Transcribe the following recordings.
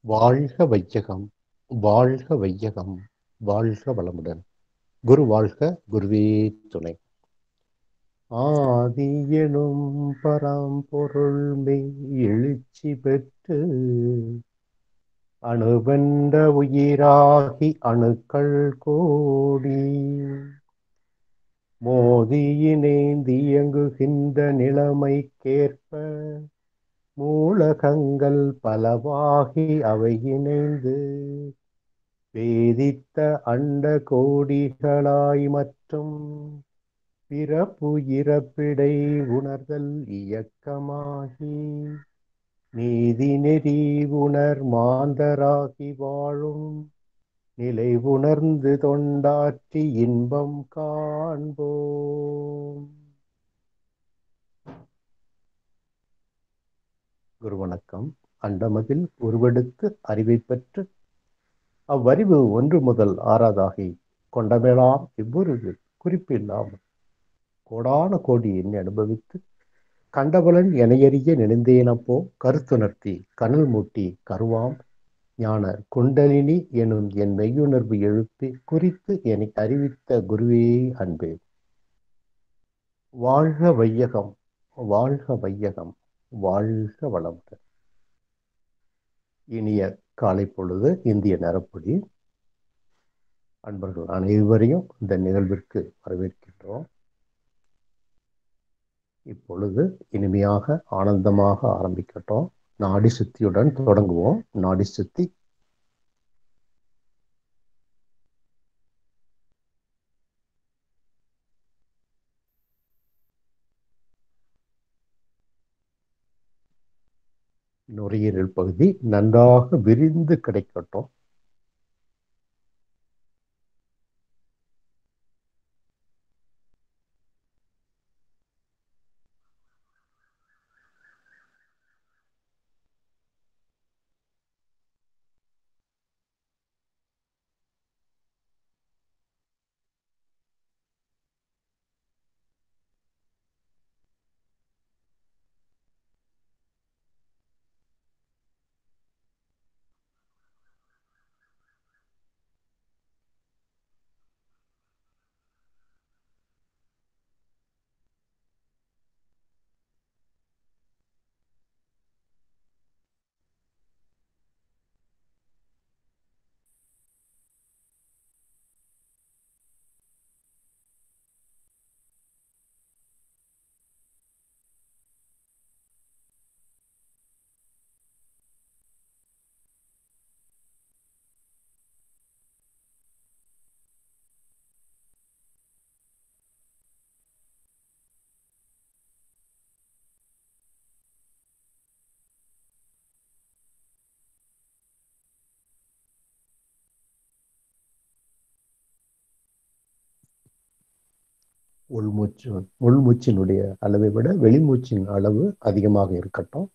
வாழ்க வையகம் வாழ்க வையகம் வாழ்க வளமுடன் குரு வாழ்க குருவே துணை ஆதி எனும் பரம்பொருள் மெய் எழுச்சி பெற்று அணுவென்ற உயிராகி அணுக்கள் கோடி மோதியினேந்தி இயங்குகின்ற நிலைமைக்கேற்ப மூலகங்கள் பலவாகி அவை இணைந்து வேதித்த அண்ட கோடிகளாய் மற்றும் பிறப்பு இறப்பிடை உணர்தல் இயக்கமாகி நீதி நெறி உணர் மாந்தராகி வாழும் நிலை உணர்ந்து தொண்டாற்றி இன்பம் காண்போம் குரு வணக்கம் அண்டமதில் உருவெடுத்து அறிவை பெற்று அவ்வறிவு ஒன்று முதல் ஆறாதாகி கொண்டமேலாம் இவ்வொரு குறிப்பில்லாமல் கோடான கோடி எண்ணி அனுபவித்து கண்டபலன் எனையறிய நினைந்தேனப்போ கருத்துணர்த்தி கனல் மூட்டி கருவாம் ஞான குண்டலினி எனும் என் மெய்யுணர்வு எழுப்பி குறித்து எனக்கு அறிவித்த குருவே அன்பே வாழ்க வையகம் வாழ்க வையகம் வாழ்க வளமுடன் இனிய காலை பொழுது இந்திய நேரப்படி அன்பர்கள் அனைவரையும் இந்த நிகழ்விற்கு வரவேற்கின்றோம் இப்பொழுது இனிமையாக ஆனந்தமாக ஆரம்பிக்கட்டும் நாடி சுத்தியுடன் தொடங்குவோம் நாடி சுத்தி நுரையீரல் பகுதி நன்றாக விரிந்து கிடைக்கட்டும் உள்மூச்சு உள்மூச்சினுடைய அளவை விட வெளிமூச்சின் அளவு அதிகமாக இருக்கட்டும்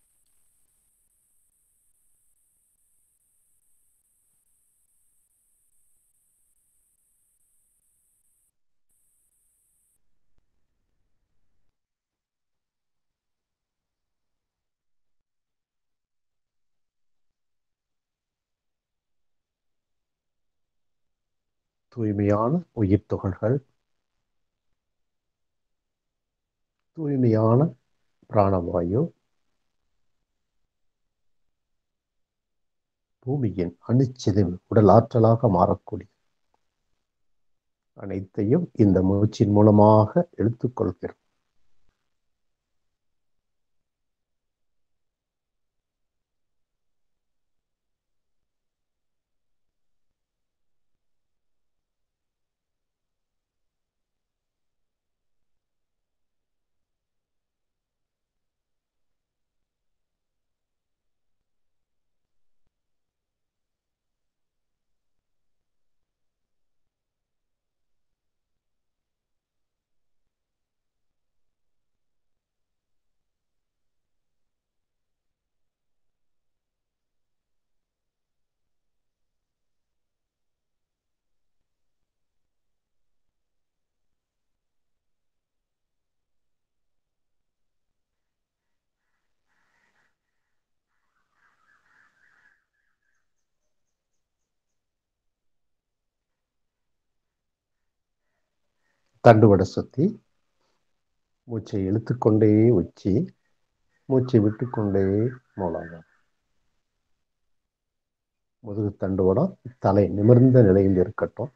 தூய்மையான உயிர் துகள்கள் தூய்மையான பிராணவாயு பூமியின் அணுச்சிதில் உடல் ஆற்றலாக மாறக்கூடிய அனைத்தையும் இந்த மூச்சின் மூலமாக எடுத்துக்கொள்கிறோம் தண்டுவடை சுத்தி மூச்சை இழுத்துக்கொண்டே உச்சி மூச்சை விட்டுக்கொண்டே மூலாதாரம் முதுகு தண்டுவடம் தலை நிமிர்ந்த நிலையில் இருக்கட்டும்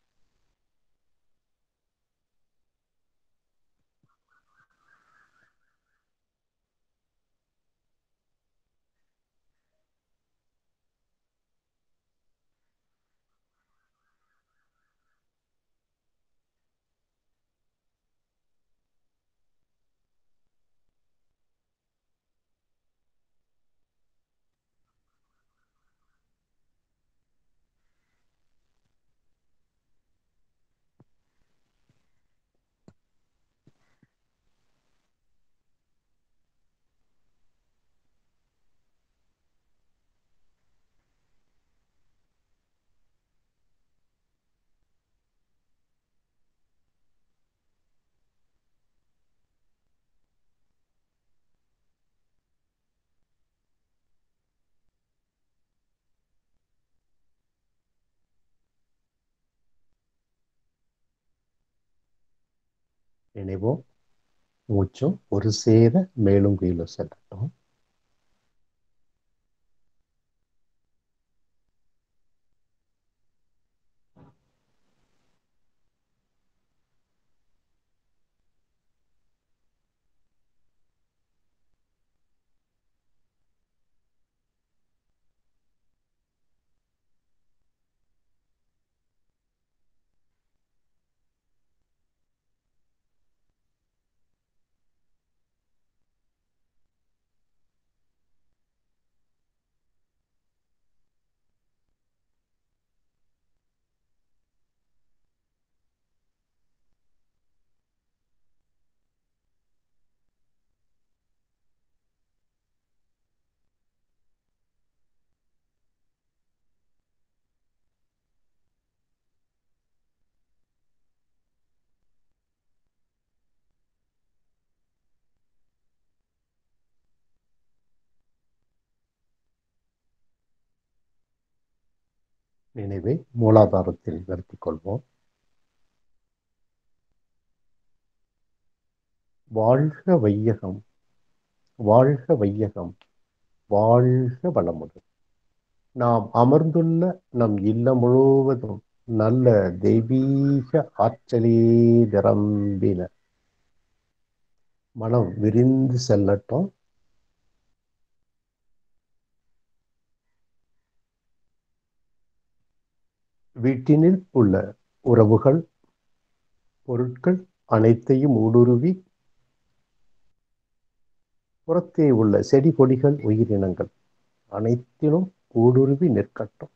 நினைவோம் மூச்சும் ஒரு சேர மேலும் கீழும் செல்லட்டும் நினைவை மூலாதாரத்தில் நிறுத்திக் கொள்வோம் வாழ்க வையகம் வாழ்க வையகம் வாழ்க வளமுடன் நாம் அமர்ந்துள்ள நம் இல்லம் முழுவதும் நல்ல தெய்வீக ஆற்றலே நிரம்பின மனம் விரிந்து செல்லட்டும் வீட்டினில் உள்ள உறவுகள் பொருட்கள் அனைத்தையும் ஊடுருவி புறத்தே உள்ள செடி கொடிகள் உயிரினங்கள் அனைத்திலும் ஊடுருவி நிற்கட்டும்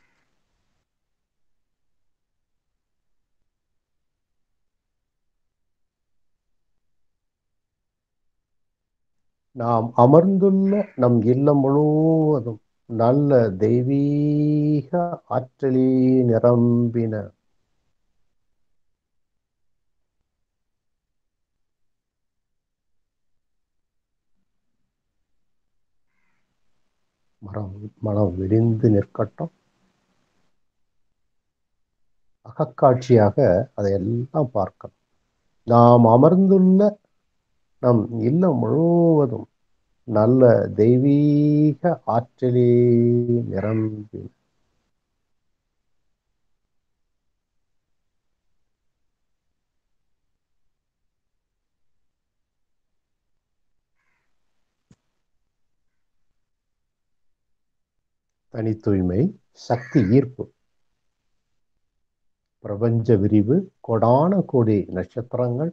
நாம் அமர்ந்துள்ள நம் இல்லம் முழுவதும் நல்ல தெய்வீக ஆற்றலே நிரம்பின மரம் மனம் விரிந்து நிற்கட்டும் அகக்காட்சியாக அதையெல்லாம் பார்க்கணும் நாம் அமர்ந்துள்ள நம் இல்லம் முழுவதும் நல்ல தெய்வீக ஆற்றலே நிரம்பி தனி தூய்மை சக்தி ஈர்ப்பு பிரபஞ்ச விரிவு கொடான கோடி நட்சத்திரங்கள்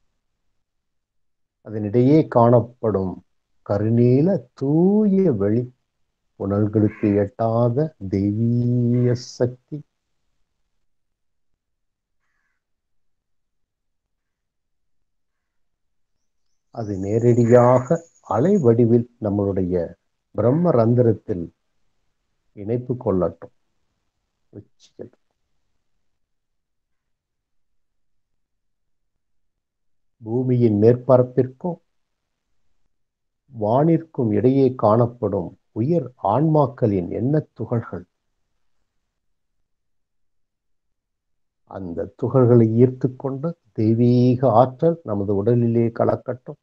அதனிடையே காணப்படும் கருநீல தூய வெளி உணர்வுகளுக்கு எட்டாத தெய்வீக சக்தி அது நேரடியாக அலை வடிவில் நம்மளுடைய பிரம்ம ரந்திரத்தில் இணைப்பு கொள்ளட்டும் உச்சிகள் பூமியின் மேற்பரப்பிற்கும் வானிற்கும் இடையே காணப்படும் உயர் ஆன்மாக்களின் எண்ணத் துகள்கள் அந்த துகள்களை ஈர்த்து கொண்டு தெய்வீக ஆற்றல் நமது உடலிலே கலக்கட்டும்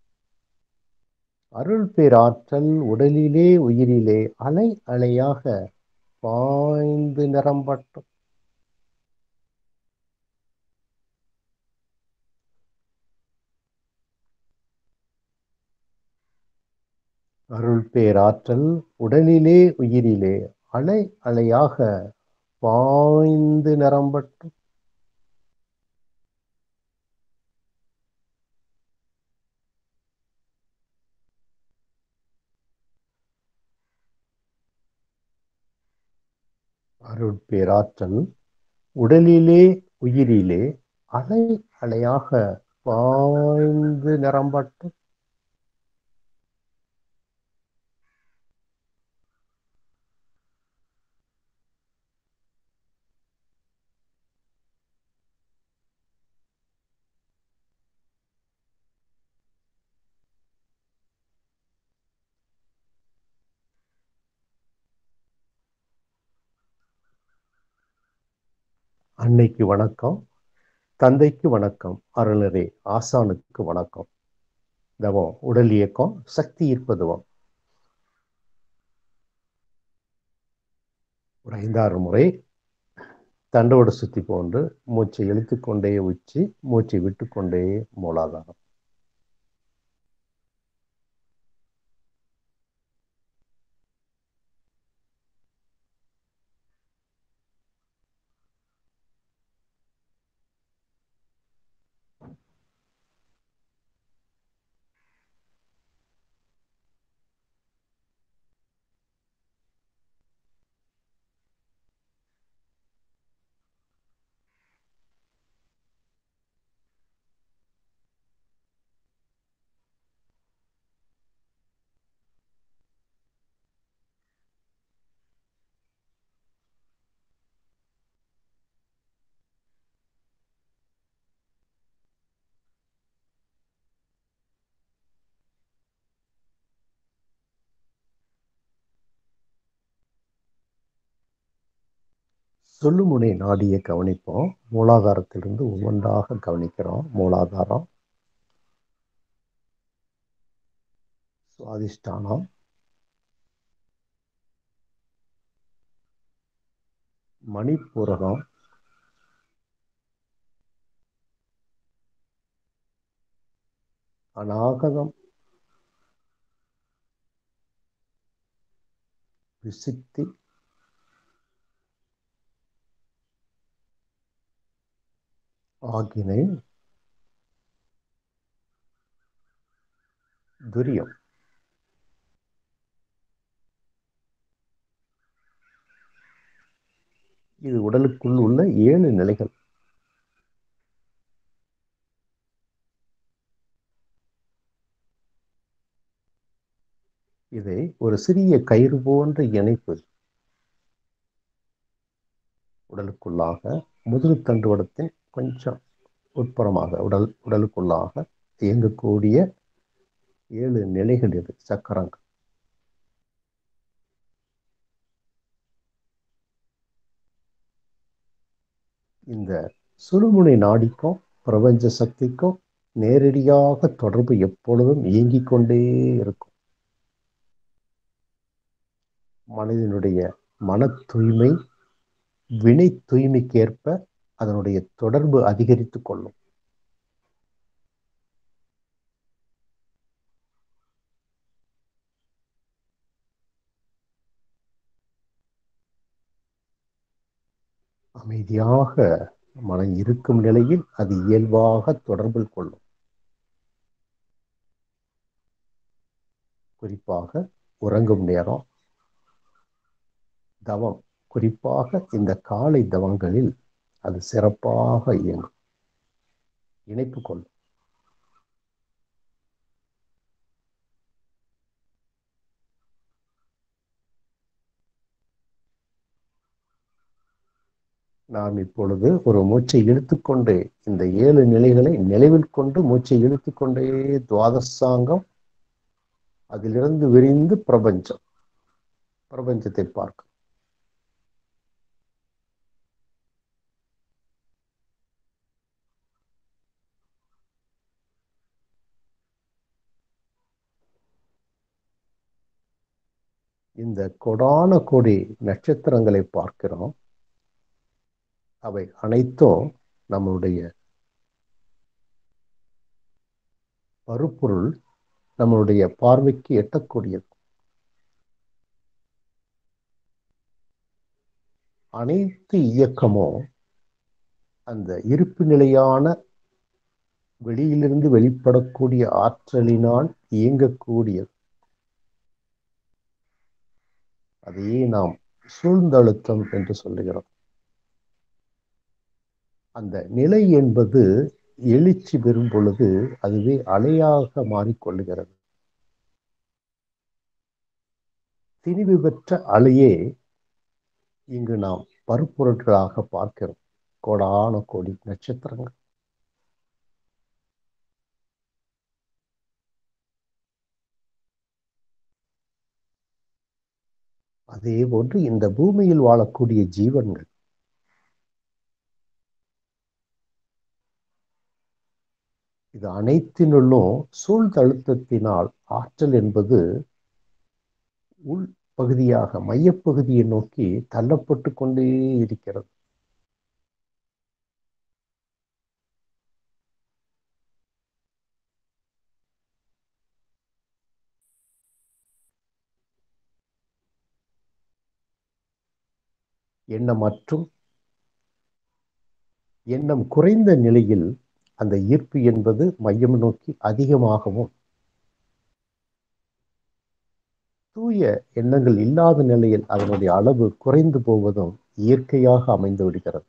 அருள் பேராற்றல் உடலிலே உயிரிலே அலை அலையாக பாய்ந்து நிரம்பட்டும் அருள் பேராற்றல் உடலிலே உயிரிலே அலை அலையாக பாய்ந்து நிரம்பட்டும் அருள் பேராற்றல் உடலிலே உயிரிலே அலை அலையாக பாய்ந்து நிரம்பட்டும் அன்னைக்கு வணக்கம் தந்தைக்கு வணக்கம் அருளரே ஆசானுக்கு வணக்கம் தவம் உடல் இயக்கம் சக்தி ஈர்ப்பதுவம் ஒரு ஐந்தாறு முறை தண்டோடு சுத்தி போன்று மூச்சை இழுத்துக்கொண்டே உச்சி மூச்சை விட்டுக்கொண்டே மூலாதாரம் சொல்லுமுனை நாடியை கவனிப்போம் மூலாதாரத்திலிருந்து ஒவ்வொன்றாக கவனிக்கிறோம் மூலாதாரம் சுவாதிஷ்டானம் மணிப்பூரகம் அநாகதம் விசித்தி ஆகினை துரியம் இது உடலுக்குள் உள்ள ஏழு நிலைகள் இதை ஒரு சிறிய கயிறு போன்ற இணைப்பு உடலுக்குள்ளாக முதுகு தண்டுவடத்தின் கொஞ்சம் உட்புறமாக உடல் உடலுக்குள்ளாக இயங்கக்கூடிய ஏழு நிலைகள் இது சக்கரங்கள் இந்த சுழுமுனை நாடிக்கும் பிரபஞ்ச சக்திக்கும் நேரடியாக தொடர்பு எப்பொழுதும் இயங்கிக் கொண்டே இருக்கும் மனிதனுடைய மன தூய்மை வினை தூய்மைக்கேற்ப அதனுடைய தொடர்பு அதிகரித்து கொள்ளும் அமைதியாக மனம் இருக்கும் நிலையில் அது இயல்பாக தொடர்பில் கொள்ளும் குறிப்பாக உறங்கும் நேரம் தவம் குறிப்பாக இந்த காலை தவங்களில் அது சிறப்பாக இயங்கும் இணைப்பு கொள்ளும் நாம் இப்பொழுது ஒரு மூச்சை இழுத்துக்கொண்டு இந்த ஏழு நிலைகளை நினைவில் கொண்டு மூச்சை இழுத்துக்கொண்டே துவாதசாங்கம் அதிலிருந்து விரிந்து பிரபஞ்சம் பிரபஞ்சத்தை பார்க்கும் இந்த கொடான கொடி நட்சத்திரங்களை பார்க்கிறோம் அவை அனைத்தும் நம்மளுடைய பருப்பொருள் நம்மளுடைய பார்வைக்கு எட்டக்கூடியது அனைத்து இயக்கமும் அந்த இருப்பு நிலையான வெளியிலிருந்து வெளிப்படக்கூடிய ஆற்றலினால் இயங்கக்கூடியது அதையே நாம் சூழ்ந்தழுத்தம் என்று சொல்லுகிறோம் அந்த நிலை என்பது எழுச்சி பெறும் பொழுது அதுவே அலையாக மாறிக்கொள்ளுகிறது திணிவு பெற்ற அலையே இங்கு நாம் பருப்பொருட்களாக பார்க்கிறோம் கோடான கோடி நட்சத்திரங்கள் அதே போன்று இந்த பூமியில் வாழக்கூடிய ஜீவன்கள் இது அனைத்தினுள்ளும் சூழ்தழுத்தத்தினால் ஆற்றல் என்பது உள் பகுதியாக மையப்பகுதியை நோக்கி தள்ளப்பட்டு கொண்டே இருக்கிறது எண்ணம் மற்றும் எண்ணம் குறைந்த நிலையில் அந்த ஈர்ப்பு என்பது மையம் நோக்கி அதிகமாகவும் தூய எண்ணங்கள் இல்லாத நிலையில் அதனுடைய அளவு குறைந்து போவதும் இயற்கையாக அமைந்து விடுகிறது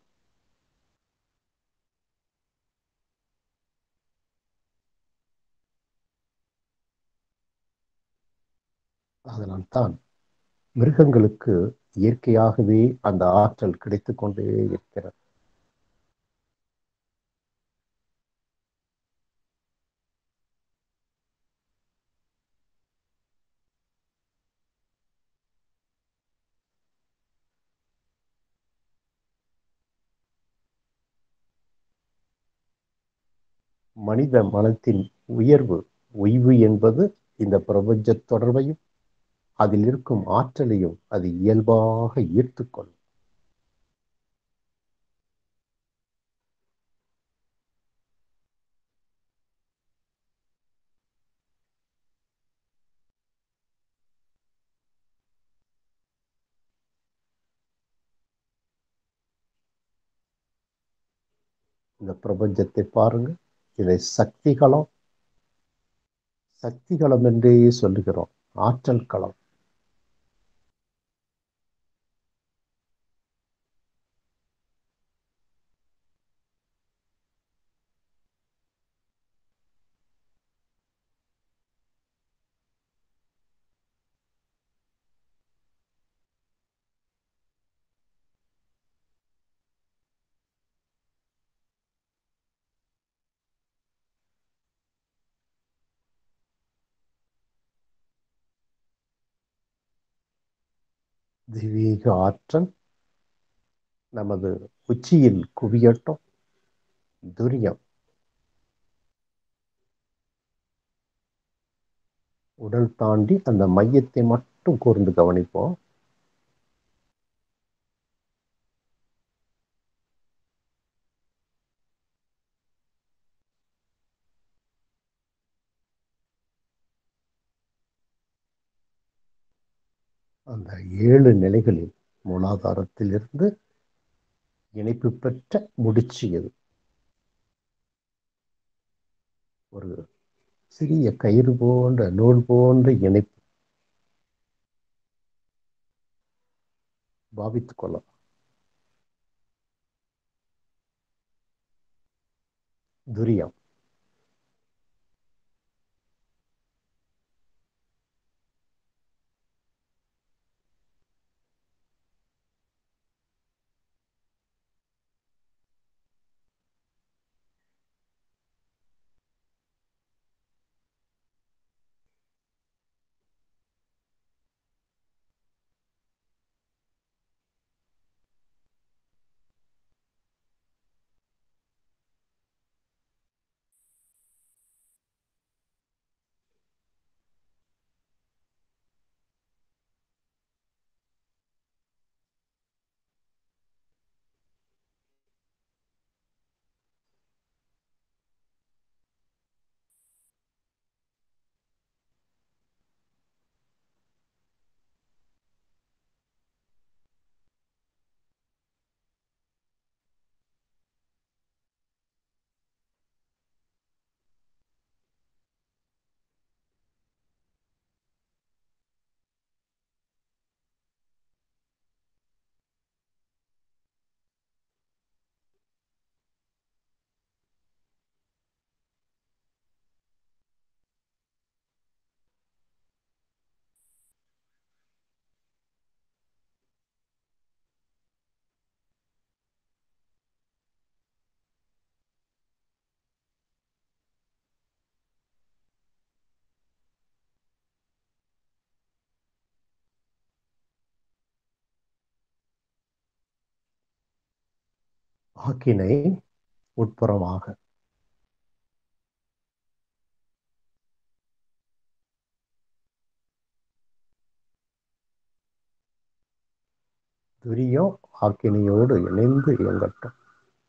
அதனால்தான் மிருகங்களுக்கு இயற்கையாகவே அந்த ஆற்றல் கிடைத்து கொண்டே இருக்கிறது மனித மனத்தின் உயர்வு ஒய்வு என்பது இந்த பிரபஞ்ச தொடர்பையும் அதில் இருக்கும் ஆற்றலையும் அது இயல்பாக ஈர்த்துக்கொள்ளும் இந்த பிரபஞ்சத்தை பாருங்க இதை சக்தி களம் சக்தி களம் என்றே சொல்லுகிறோம் ஆற்றல் களம் தெய்வீக ஆற்றல் நமது உச்சியில் குவியட்டும் துரியம் உடல் தாண்டி அந்த மையத்தை மட்டும் கூர்ந்து கவனிப்போம் அந்த ஏழு நிலைகளில் மூலாதாரத்திலிருந்து இணைப்பு பெற்ற முடிச்சு எது ஒரு சிறிய கயிறு போன்ற நூல் போன்ற இணைப்பு பாவித்துக் கொள்ளலாம் துரியம் ஆக்கினை உட்புறமாக துரியம் ஆக்கினையோடு இணைந்து இயங்கட்டும்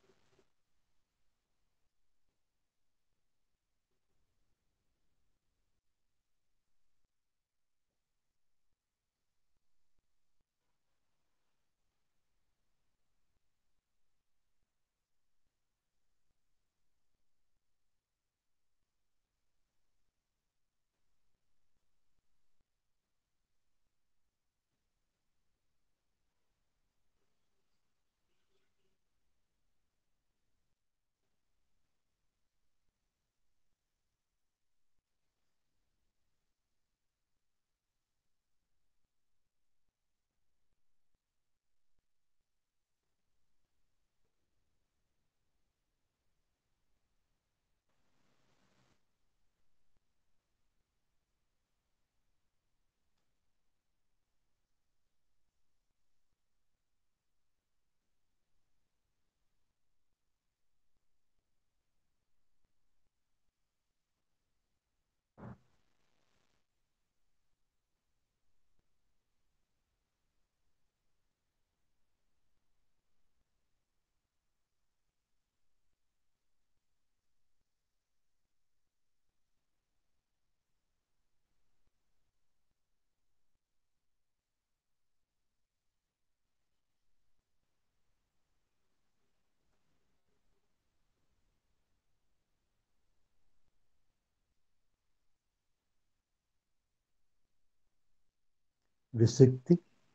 விசுக்தி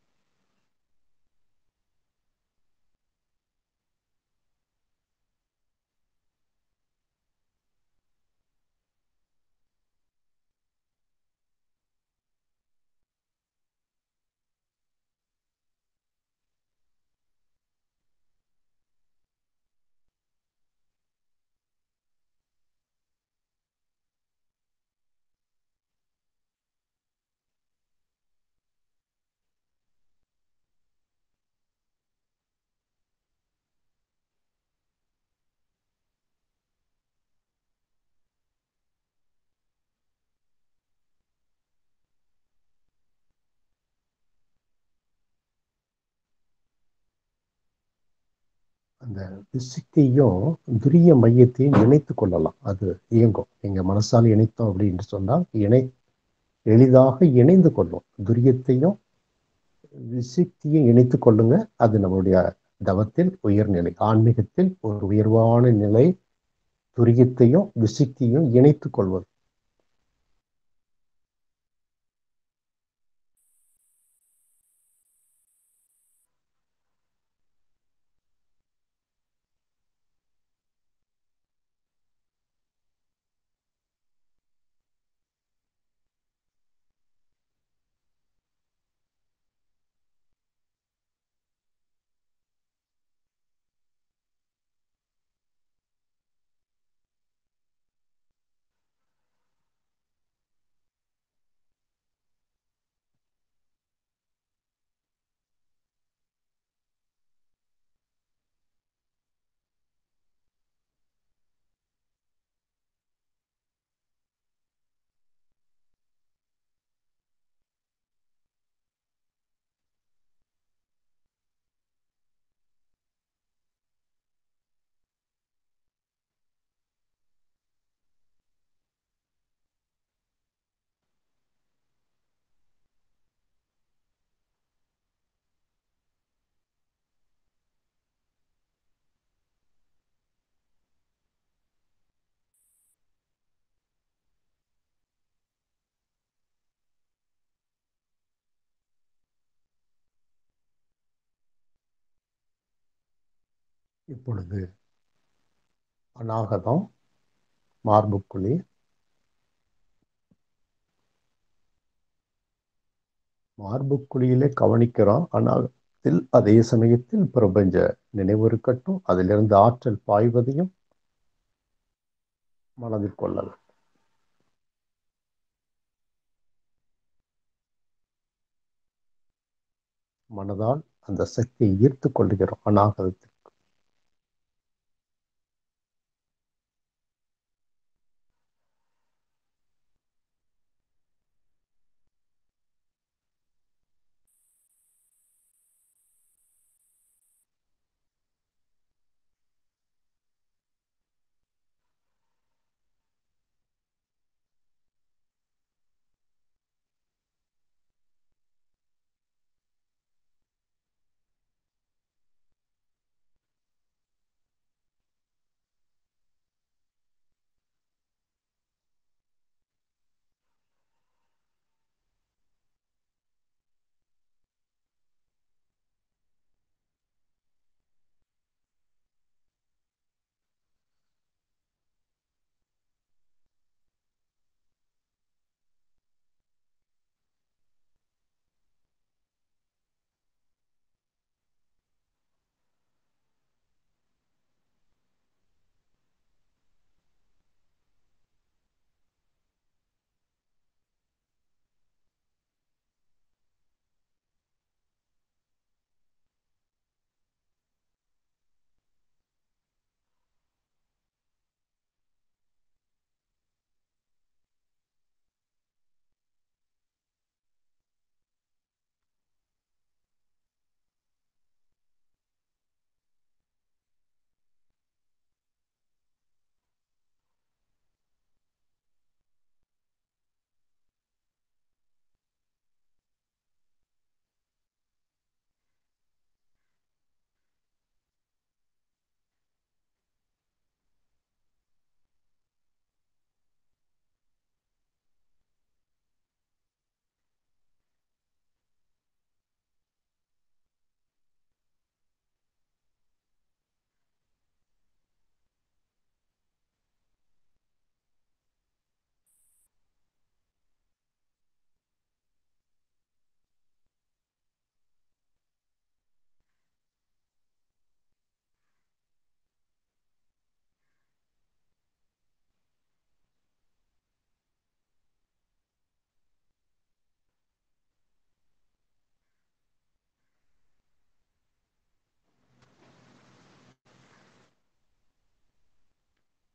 அந்த விசுக்தியும் துரிய மையத்தையும் இணைத்து கொள்ளலாம் அது இயங்கும் எங்க மனசால் இணைத்தோம் அப்படின்னு சொன்னால் இணை எளிதாக இணைந்து கொள்ளும் துரியத்தையும் விசுக்தியும் இணைத்து கொள்ளுங்க அது நம்மளுடைய தவத்தில் உயர்நிலை ஆன்மீகத்தில் ஒரு உயர்வான நிலை துரியத்தையும் விசுக்தியும் இணைத்து கொள்வது இப்பொழுது அநாகதம் மார்புக்குழி மார்புக்குழியிலே கவனிக்கிறோம் அநாகத்தில் அதே சமயத்தில் பிரபஞ்ச நினைவு இருக்கட்டும் அதிலிருந்து ஆற்றல் பாய்வதையும் மனதில் கொள்ளலாம் மனதால் அந்த சக்தியை ஈர்த்து கொள்கிறோம் அநாகதத்தில்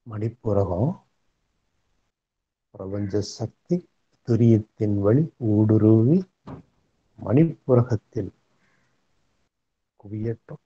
மணிப்புரகம் பிரபஞ்ச சக்தி துரியத்தின் வழி ஊடுருவி மணிப்புரகத்தில் குவியட்டும்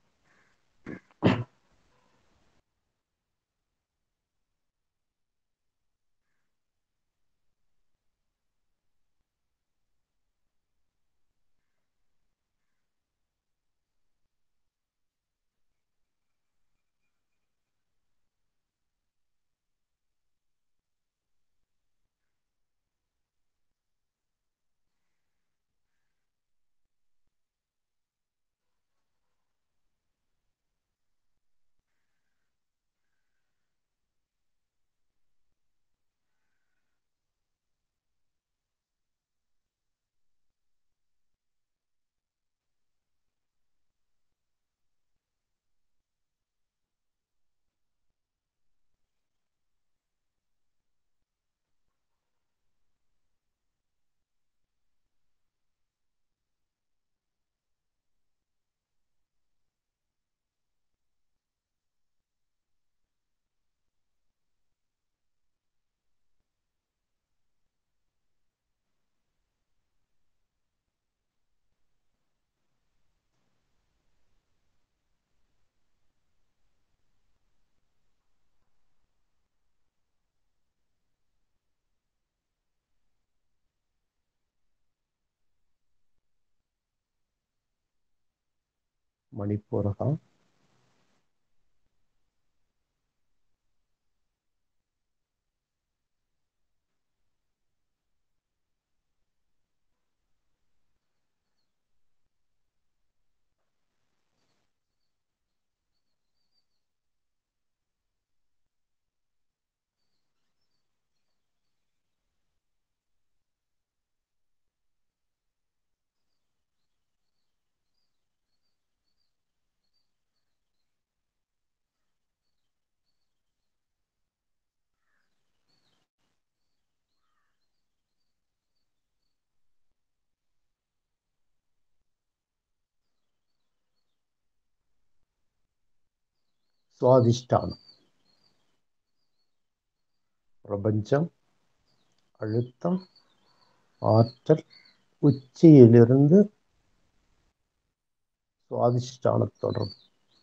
மணிப்புரகம் சுவாதிஷ்டானம் பிரபஞ்சம் அழுத்தம் ஆற்றல் உச்சியிலிருந்து சுவாதிஷ்டான தொடர்பு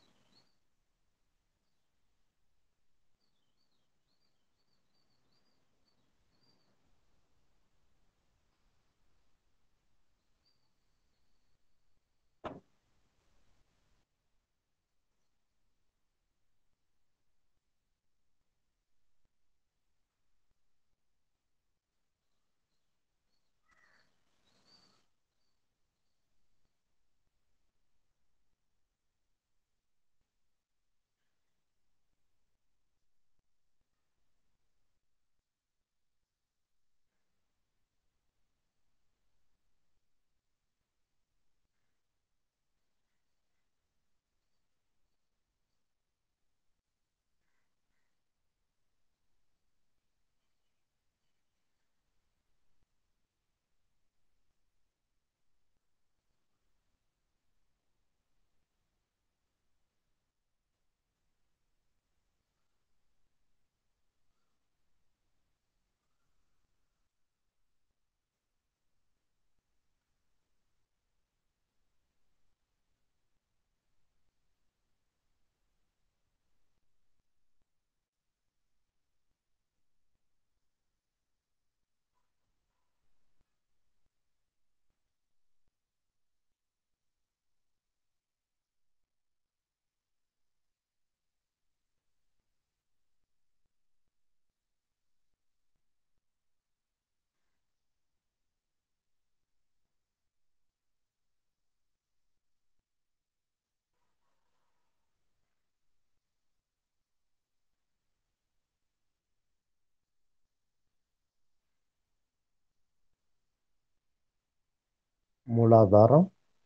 மூலாதாரம்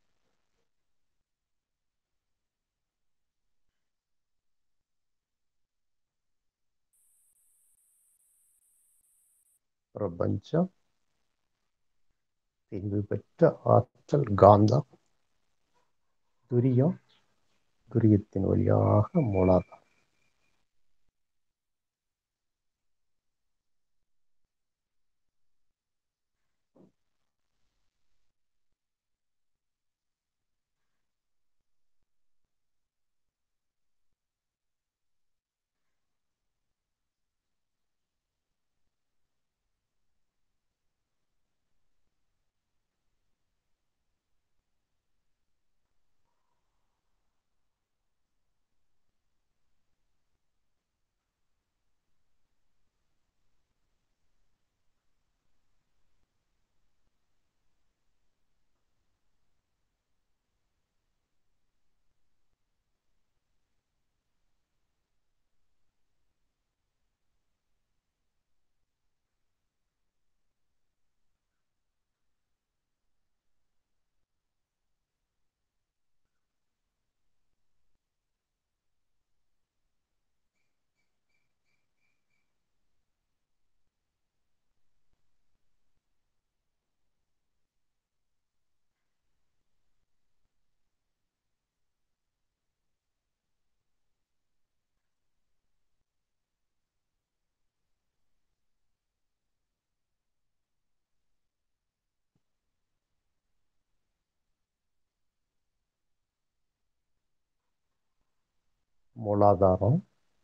பிரபஞ்சம் தெளிவு பெற்ற ஆற்றல் காந்தம் துரியம் துரியத்தின் வழியாக மூலாதாரம் மூலாதாரம்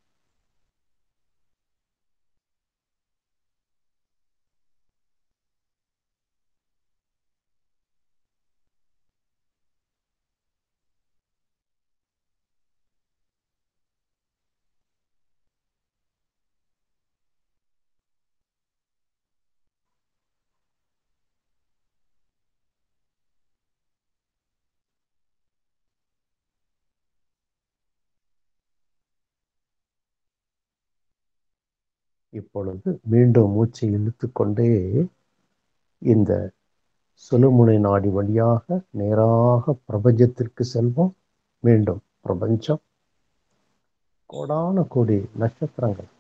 இப்பொழுது மீண்டும் மூச்சை இழுத்துக்கொண்டே இந்த சுழுமுனை நாடி வழியாக நேராக பிரபஞ்சத்திற்கு செல்வோம் மீண்டும் பிரபஞ்சம் கோடான கோடி நட்சத்திரங்கள்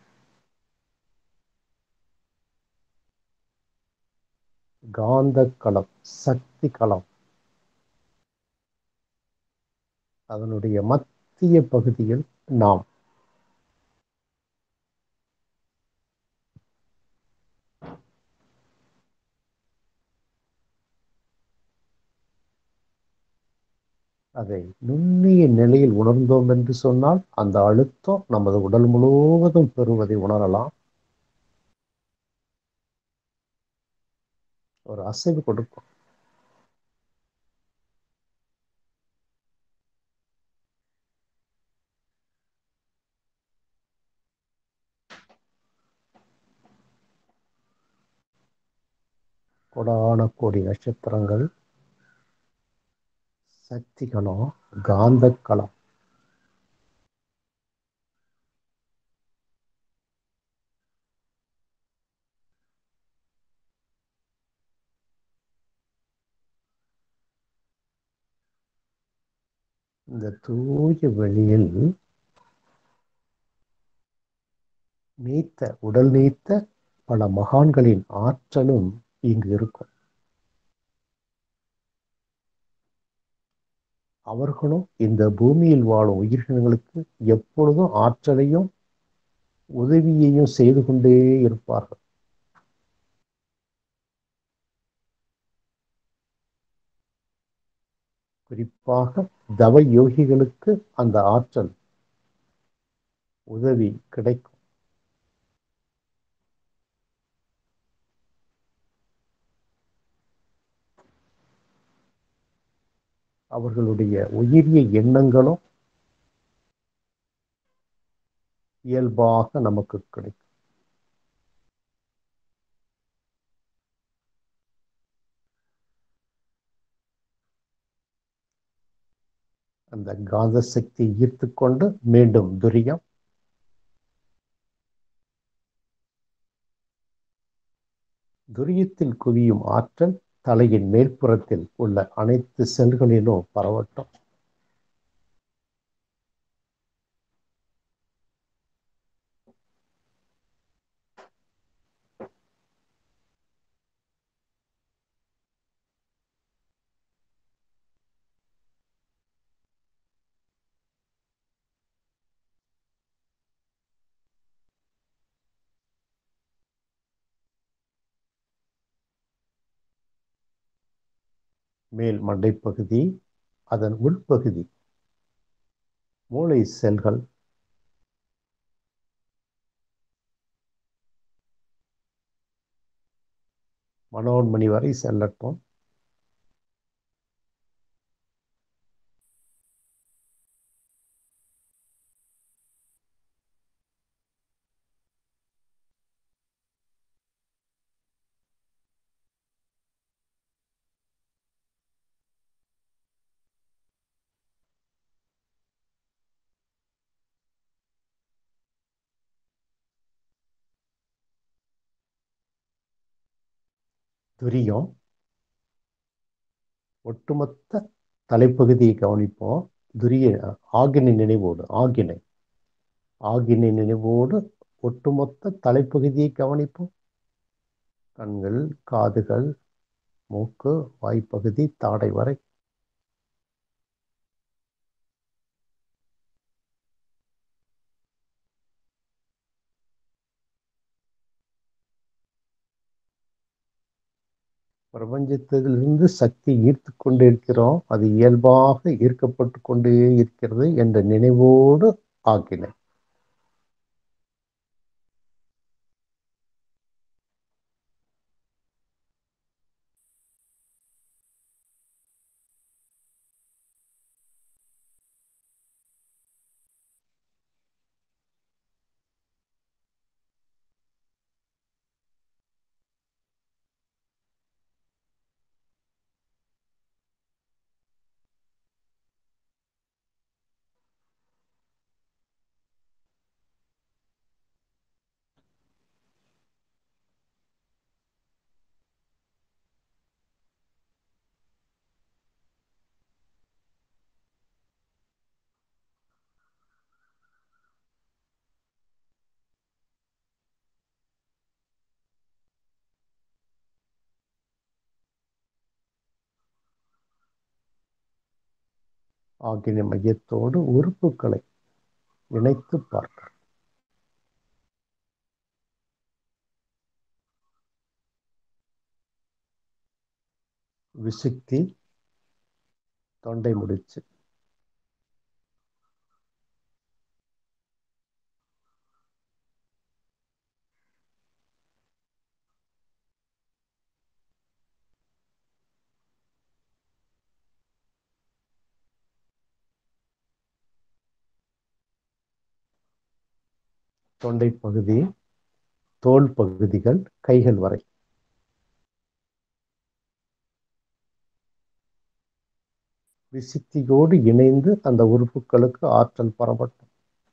காந்த களம் சக்தி களம் அதனுடைய மத்திய பகுதியில் நாம் அதை நுண்ணிய நிலையில் உணர்ந்தோம் என்று சொன்னால் அந்த அழுத்தம் நமது உடல் முழுவதும் பெறுவதை உணரலாம் ஒரு அசைவு கொடுக்கும் கொடான கோடி நட்சத்திரங்கள் சக்திகளும் காந்த களம் இந்த தூய வெளியில் நீத்த உடல் நீத்த பல மகான்களின் ஆற்றலும் இங்கு இருக்கும் அவர்களும் இந்த பூமியில் வாழும் உயிரினங்களுக்கு எப்பொழுதும் ஆற்றலையும் உதவியையும் செய்து கொண்டே இருப்பார்கள் குறிப்பாக தவ யோகிகளுக்கு அந்த ஆற்றல் உதவி கிடைக்கும் அவர்களுடைய உயரிய எண்ணங்களும் இயல்பாக நமக்கு கிடைக்கும் அந்த காந்த சக்தி ஈர்த்து கொண்டு மீண்டும் துரியம் துரியத்தில் குவியும் ஆற்றல் தலையின் மேல்புறத்தில் உள்ள அனைத்து செல்களிலும் பரவட்டும் மேல் மண்டைப்பகுதி அதன் உள்பகுதி மூளை செல்கள் மனோன்மணி வரை செல்லட்டும் துரியம் ஒட்டுமொத்த தலைப்பகுதியை கவனிப்போம் துரிய ஆகினை நினைவோடு ஆகினை ஆகினை நினைவோடு ஒட்டுமொத்த தலைப்பகுதியை கவனிப்போம் கண்கள் காதுகள் மூக்கு வாய்ப்பகுதி தாடை வரை பிரபஞ்சத்திலிருந்து சக்தி ஈர்த்து கொண்டு இருக்கிறோம் அது இயல்பாக ஈர்க்கப்பட்டு கொண்டே இருக்கிறது என்ற நினைவோடு ஆக்கினை ஆகிய மையத்தோடு உறுப்புகளை இணைத்து பார்க்க விசுக்தி தொண்டை முடிச்சு தொண்டை பகுதி தோல் பகுதிகள் கைகள் வரை விசுக்தியோடு இணைந்து அந்த உறுப்புகளுக்கு ஆற்றல் பரவட்டும்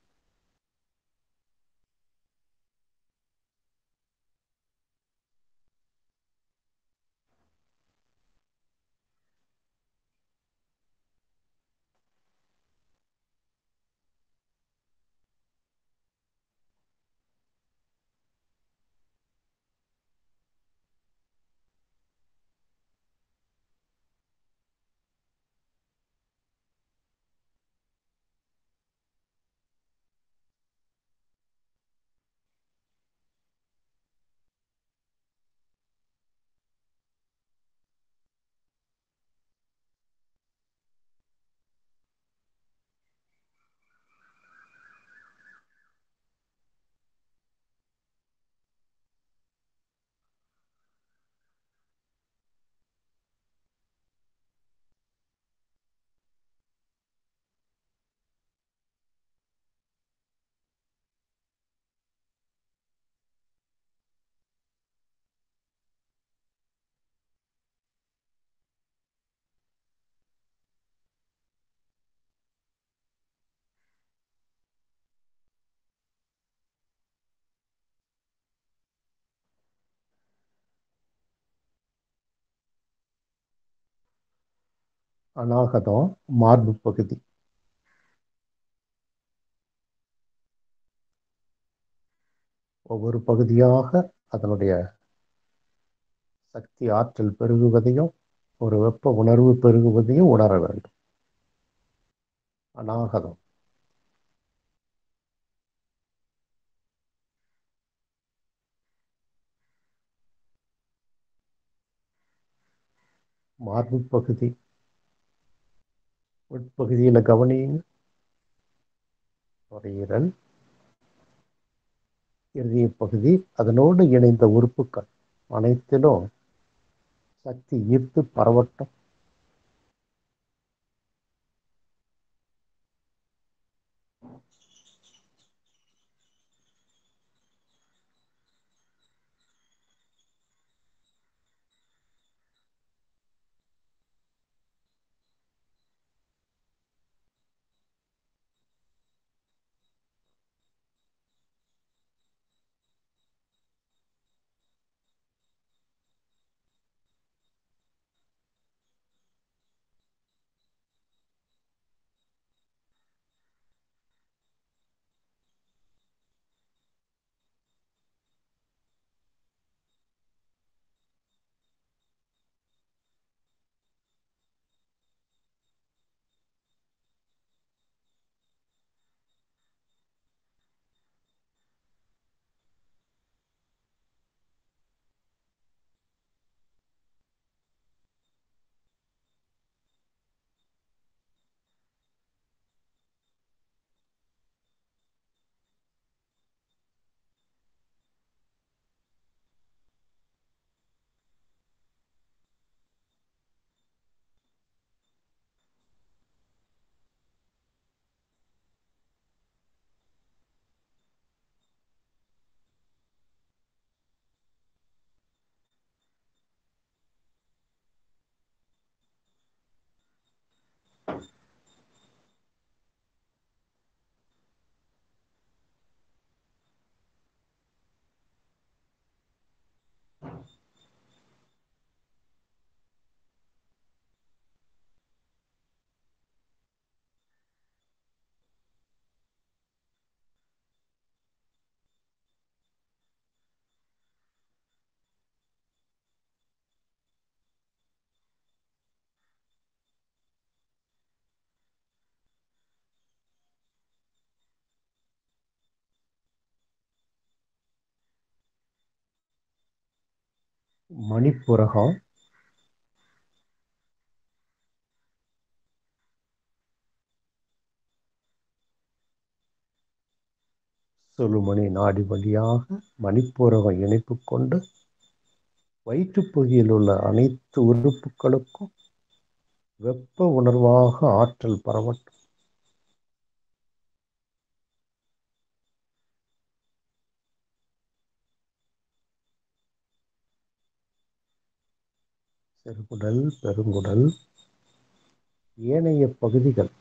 அநாகதம் மார்பு பகுதி ஒவ்வொரு பகுதியாக அதனுடைய சக்தி ஆற்றல் பெருகுவதையும் ஒரு வெப்ப உணர்வு பெருகுவதையும் உணர வேண்டும் அநாகதம் மார்பு பகுதி உட்பகுதியில் கவனியுங்க நுரையீரல் இறுதிய பகுதி அதனோடு இணைந்த உறுப்புகள் அனைத்திலும் சக்தி ஈர்த்து பரவட்டும் மணிப்புரகம் சுழுமணி நாடி வழியாக மணிப்பூரகம் இணைப்பு கொண்டு வயிற்றுப்பகுதியில் உள்ள அனைத்து உறுப்புகளுக்கும் வெப்ப உணர்வாக ஆற்றல் பரவட்டும் சிறுகுடல் பெருங்குடல் ஏனைய பகுதிகள்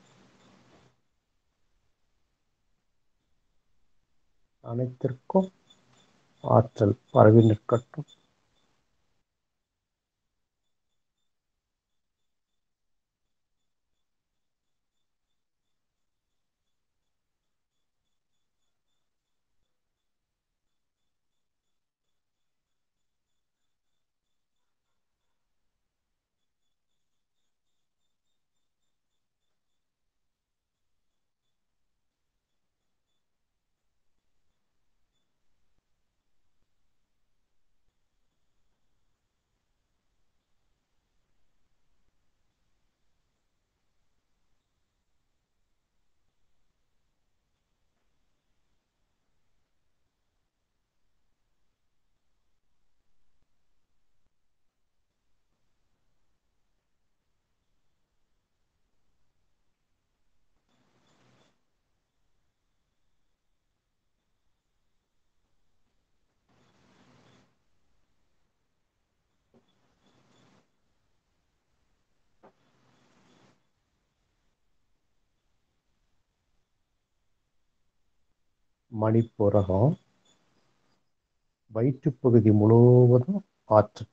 அனைத்திற்கும் ஆற்றல் பரவி நிற்கட்டும் மணிப்புரகம் வயிற்றுப்பகுதி முழுவதும் ஆற்றல்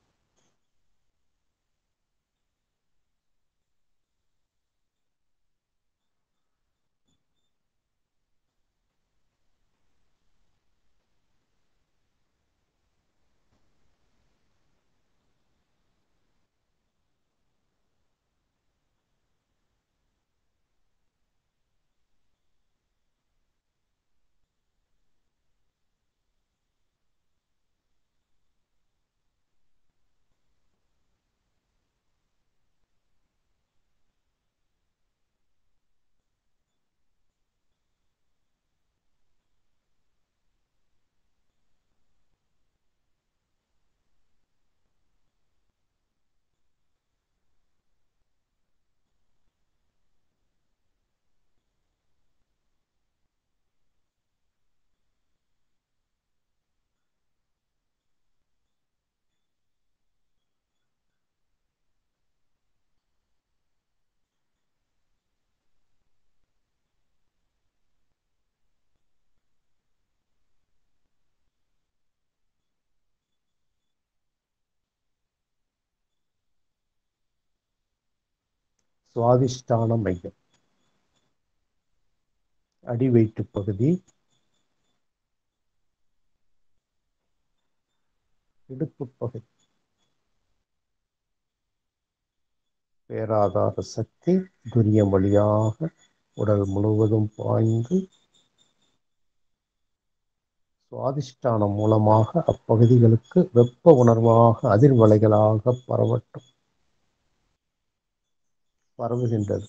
சுவாதிஷ்டான மையம் அடிவயிற்று பகுதி இடுப்பு பகுதி பேராதார சக்தி துரியம் வழியாக உடல் முழுவதும் பாய்ந்து சுவாதிஷ்டானம் மூலமாக அப்பகுதிகளுக்கு வெப்ப உணர்வாக அதிர்வலைகளாக பரவட்டும் பரவுகின்றது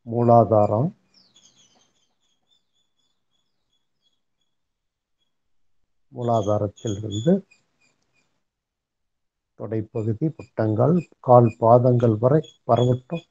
மூலாதாரம் மூலாதாரத்திலிருந்து தொடைப்பகுதி புட்டங்கள் கால் பாதங்கள் வரை பரவட்டும்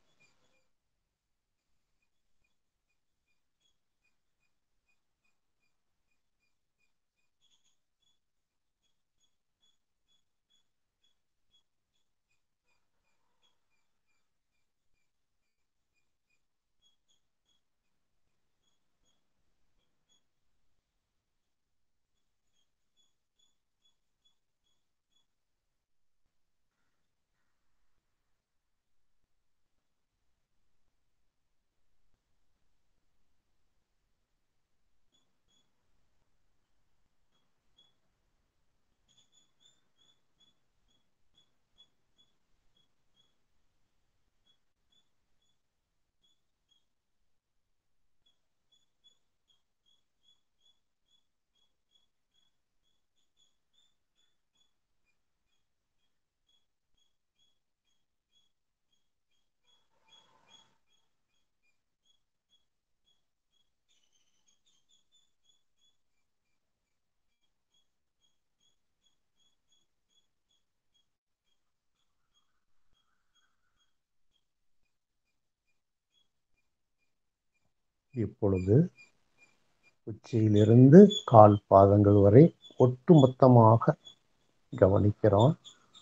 இப்பொழுது உச்சியிலிருந்து கால் பாதங்கள் வரை ஒட்டுமொத்தமாக கவனிக்கிறோம்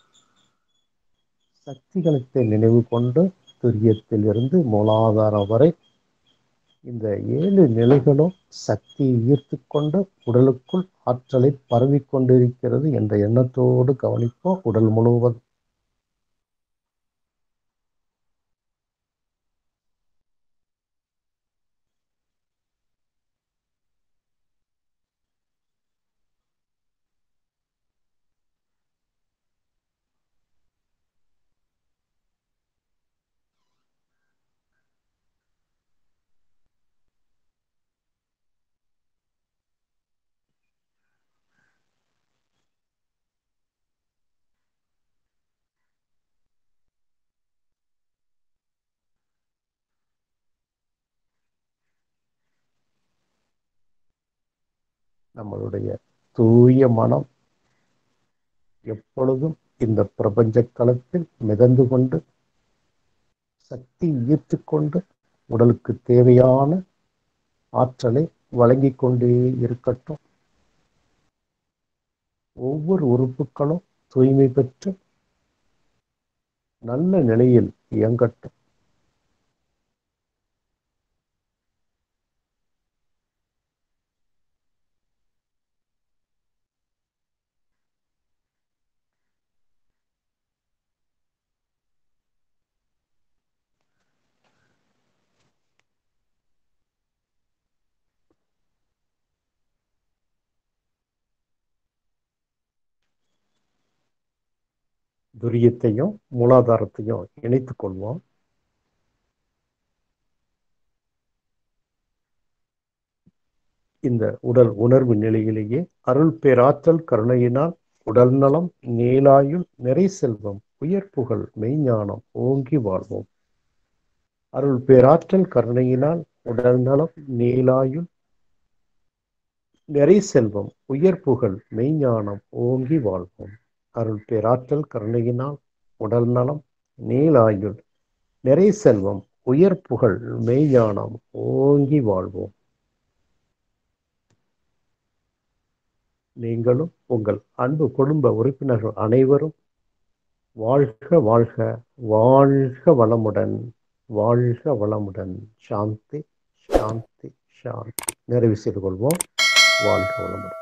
சக்திகளத்தை நினைவு கொண்டு துரியத்திலிருந்து மூலாதாரம் வரை இந்த ஏழு நிலைகளும் சக்தியை ஈர்த்து கொண்டு உடலுக்குள் ஆற்றலை பரவிக் கொண்டிருக்கிறது என்ற எண்ணத்தோடு கவனிப்போம் உடல் முழுவதும் நம்மளுடைய தூய மனம் எப்பொழுதும் இந்த பிரபஞ்ச களத்தில் மிதந்து கொண்டு சக்தி ஈர்த்து கொண்டு உடலுக்கு தேவையான ஆற்றலை வழங்கிக் கொண்டே இருக்கட்டும் ஒவ்வொரு உறுப்புகளும் தூய்மை பெற்று நல்ல நிலையில் இயங்கட்டும் துரியத்தையும் மூலாதாரத்தையும் இணைத்துக் கொள்வோம் இந்த உடல் உணர்வு நிலையிலேயே அருள் பேராற்றல் கருணையினால் உடல் நலம் நீலாயுள் நிறை செல்வம் உயர் புகழ் மெய்ஞானம் ஓங்கி வாழ்வோம் அருள் பேராற்றல் கருணையினால் உடல் நலம் நீலாயுள் நிறை செல்வம் உயர் புகழ் மெய்ஞானம் ஓங்கி வாழ்வோம் அருள் பேராற்றல் கருணையினால் உடல் நலம் நீலாயுள் நிறை செல்வம் உயர் புகழ் மெய்ஞானம் ஓங்கி வாழ்வோம் நீங்களும் உங்கள் அன்பு குடும்ப உறுப்பினர்கள் அனைவரும் வாழ்க வாழ்க வாழ்க வளமுடன் வாழ்க வளமுடன் சாந்தி சாந்தி சாந்தி நிறைவு செய்து கொள்வோம் வாழ்க வளமுடன்